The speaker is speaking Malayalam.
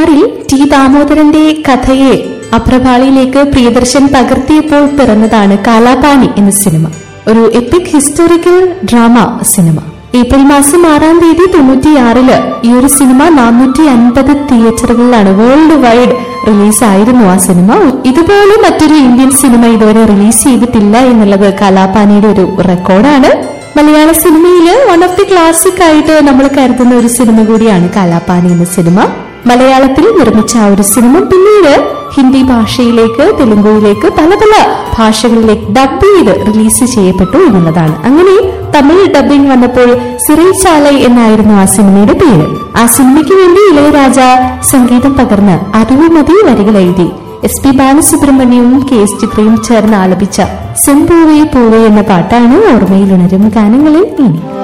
ിൽ ടി ദാമോദരന്റെ കഥയെ അപ്രഭാളിയിലേക്ക് പ്രിയദർശൻ പകർത്തിയപ്പോൾ പിറന്നതാണ് കാലാപാനി എന്ന സിനിമ ഒരു എപ്പിക് ഹിസ്റ്റോറിക്കൽ ഡ്രാമ സിനിമ ഏപ്രിൽ മാസം ആറാം തീയതി തൊണ്ണൂറ്റിയാറില് ഈ ഒരു സിനിമ നാനൂറ്റി അൻപത് തിയേറ്ററുകളിലാണ് വേൾഡ് വൈഡ് റിലീസായിരുന്നു ആ സിനിമ ഇതുപോലെ മറ്റൊരു ഇന്ത്യൻ സിനിമ ഇതുവരെ റിലീസ് ചെയ്തിട്ടില്ല എന്നുള്ളത് കലാപാനിയുടെ ഒരു റെക്കോർഡാണ് മലയാള സിനിമയില് വൺ ഓഫ് ദി ക്ലാസിക് ആയിട്ട് നമ്മൾ കരുതുന്ന ഒരു സിനിമ കൂടിയാണ് കാലാപാനി എന്ന സിനിമ മലയാളത്തിൽ നിർമ്മിച്ച ആ ഒരു സിനിമ പിന്നീട് ഹിന്ദി ഭാഷയിലേക്ക് തെലുങ്കുവിലേക്ക് പല പല ഭാഷകളിലേക്ക് ഡബ് ചെയ്ത് റിലീസ് ചെയ്യപ്പെട്ടു എന്നുള്ളതാണ് അങ്ങനെ തമിഴ് ഡബിംഗ് വന്നപ്പോൾ സിറിച്ചാലൈ എന്നായിരുന്നു ആ സിനിമയുടെ പേര് ആ സിനിമയ്ക്ക് വേണ്ടി ഇളയരാജ സംഗീതം പകർന്ന് അറിവുമതി വരികൾ എഴുതി എസ് പി ബാലസുബ്രഹ്മണ്യവും കെ എസ് ചിത്രയും ചേർന്ന് ആലപിച്ച സെമ്പൂവേ പൂവേ എന്ന പാട്ടാണ് ഓർമ്മയിൽ ഉണരും ഗാനങ്ങളിൽ ഇനി